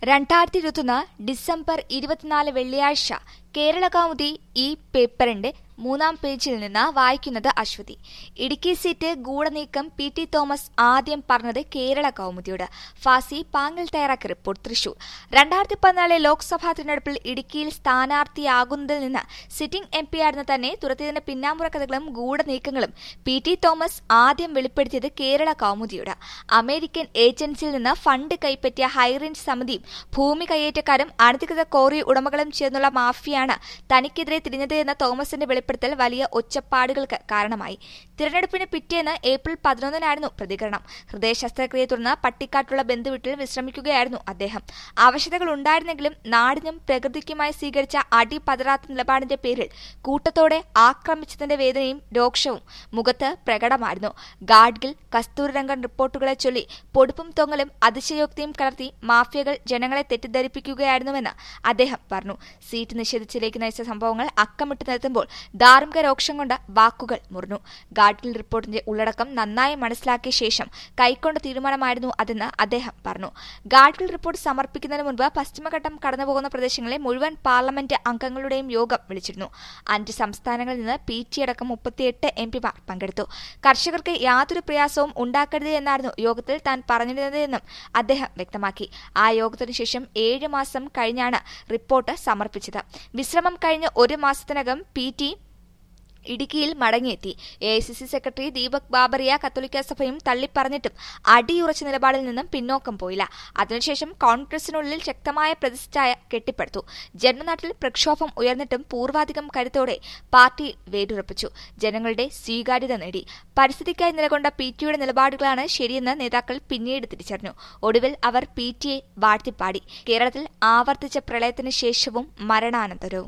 രണ്ടായിരത്തി ഇരുപത്തൊന്ന് ഡിസംബർ ഇരുപത്തിനാല് വെള്ളിയാഴ്ച കേരള കൗമുദി ഈ പേപ്പറിന്റെ മൂന്നാം പേജിൽ നിന്ന് വായിക്കുന്നത് അശ്വതി ഇടുക്കി സീറ്റ് ഗൂഢനീക്കം പി ടി തോമസ് ആദ്യം പറഞ്ഞത് കേരള കൗമുദിയോട് ഫാസി പാങ്ങിൽ തയ്യാറാക്കിയ റിപ്പോർട്ട് തൃശൂർ രണ്ടായിരത്തി പതിനാലിലെ ലോക്സഭാ തിരഞ്ഞെടുപ്പിൽ ഇടുക്കിയിൽ സ്ഥാനാർത്ഥിയാകുന്നതിൽ നിന്ന് സിറ്റിംഗ് എം പി ആയിരുന്ന തന്നെ തുരത്തിയതിന്റെ പിന്നാമ്പുറ കഥകളും ഗൂഢനീക്കങ്ങളും പി ടി തോമസ് ആദ്യം വെളിപ്പെടുത്തിയത് കേരള കൗമുദിയോട് അമേരിക്കൻ ഏജൻസിയിൽ നിന്ന് ഫണ്ട് കൈപ്പറ്റിയ ഹൈറേഞ്ച് സമിതിയും ഭൂമി കയ്യേറ്റക്കാരും അനധികൃത കോറി ഉടമകളും ചേർന്നുള്ള മാഫിയാണ് തനിക്കെതിരെ തിരിഞ്ഞത് എന്ന തോമസിന്റെ വെളിപ്പെടുത്തൽ വലിയ ഒച്ചപ്പാടുകൾക്ക് കാരണമായി തിരഞ്ഞെടുപ്പിന് പിറ്റേന്ന് ഏപ്രിൽ പതിനൊന്നിനായിരുന്നു പ്രതികരണം ഹൃദയ ശസ്ത്രക്രിയയെ തുടർന്ന് പട്ടിക്കാട്ടുള്ള ബന്ധുവീട്ടിൽ വിശ്രമിക്കുകയായിരുന്നു അദ്ദേഹം ആവശ്യതകൾ ഉണ്ടായിരുന്നെങ്കിലും നാടിനും പ്രകൃതിക്കുമായി സ്വീകരിച്ച അടി പതറാത്ത നിലപാടിന്റെ പേരിൽ കൂട്ടത്തോടെ ആക്രമിച്ചതിന്റെ വേദനയും രോക്ഷവും മുഖത്ത് പ്രകടമായിരുന്നു ഗാഡ്ഗിൽ കസ്തൂരിരംഗൻ റിപ്പോർട്ടുകളെ ചൊല്ലി പൊടുപ്പും തൊങ്ങലും അതിശയോക്തിയും കലർത്തി മാഫിയകൾ ജനങ്ങളെ തെറ്റിദ്ധരിപ്പിക്കുകയായിരുന്നുവെന്ന് അദ്ദേഹം പറഞ്ഞു സീറ്റ് നിഷേധിച്ചിലേക്ക് നയിച്ച സംഭവങ്ങൾ അക്കമിട്ട് നിരത്തുമ്പോൾ ധാർമ്മിക രോക്ഷം കൊണ്ട് വാക്കുകൾ മുറിഞ്ഞു ഗാഡ്ഗിൽ റിപ്പോർട്ടിന്റെ ഉള്ളടക്കം നന്നായി മനസ്സിലാക്കിയ ശേഷം കൈക്കൊണ്ട തീരുമാനമായിരുന്നു അതെന്ന് അദ്ദേഹം പറഞ്ഞു ഗാഡ്ഗിൽ റിപ്പോർട്ട് സമർപ്പിക്കുന്നതിന് മുൻപ് പശ്ചിമഘട്ടം കടന്നുപോകുന്ന പ്രദേശങ്ങളിലെ മുഴുവൻ പാർലമെന്റ് അംഗങ്ങളുടെയും യോഗം വിളിച്ചിരുന്നു അഞ്ച് സംസ്ഥാനങ്ങളിൽ നിന്ന് പി ടി അടക്കം മുപ്പത്തിയെട്ട് എം പിമാർ പങ്കെടുത്തു കർഷകർക്ക് യാതൊരു പ്രയാസവും ഉണ്ടാക്കരുത് എന്നായിരുന്നു യോഗത്തിൽ താൻ പറഞ്ഞിരുന്നതെന്നും അദ്ദേഹം വ്യക്തമാക്കി ആ യോഗത്തിനു ശേഷം ഏഴ് മാസം കഴിഞ്ഞാണ് റിപ്പോർട്ട് സമർപ്പിച്ചത് വിശ്രമം കഴിഞ്ഞ് ഒരു മാസത്തിനകം പി ടി ഇടുക്കിയിൽ മടങ്ങിയെത്തി A I C C secretary Deepak Babaria കത്തോലിക്ക സഭയും തള്ളിപ്പറഞ്ഞിട്ടും അടിയുറച്ച നിലപാടിൽ നിന്നും പിന്നോക്കം പോയില്ല അതിനുശേഷം കോൺഗ്രസിനുള്ളിൽ ശക്തമായ പ്രതിഷ്ഠ കെട്ടിപ്പടുത്തു ജന്മനാട്ടിൽ പ്രക്ഷോഭം ഉയർന്നിട്ടും പൂർവാധികം കരുത്തോടെ പാർട്ടി വേരുറപ്പിച്ചു ജനങ്ങളുടെ സ്വീകാര്യത നേടി പരിസ്ഥിതിക്കായി നിലകൊണ്ട പി ടിയുടെ നിലപാടുകളാണ് ശരിയെന്ന് നേതാക്കൾ പിന്നീട് തിരിച്ചറിഞ്ഞു ഒടുവിൽ അവർ പി ടിയെ വാഴ്ത്തിപ്പാടി കേരളത്തിൽ ആവർത്തിച്ച പ്രളയത്തിന് ശേഷവും മരണാനന്തരവും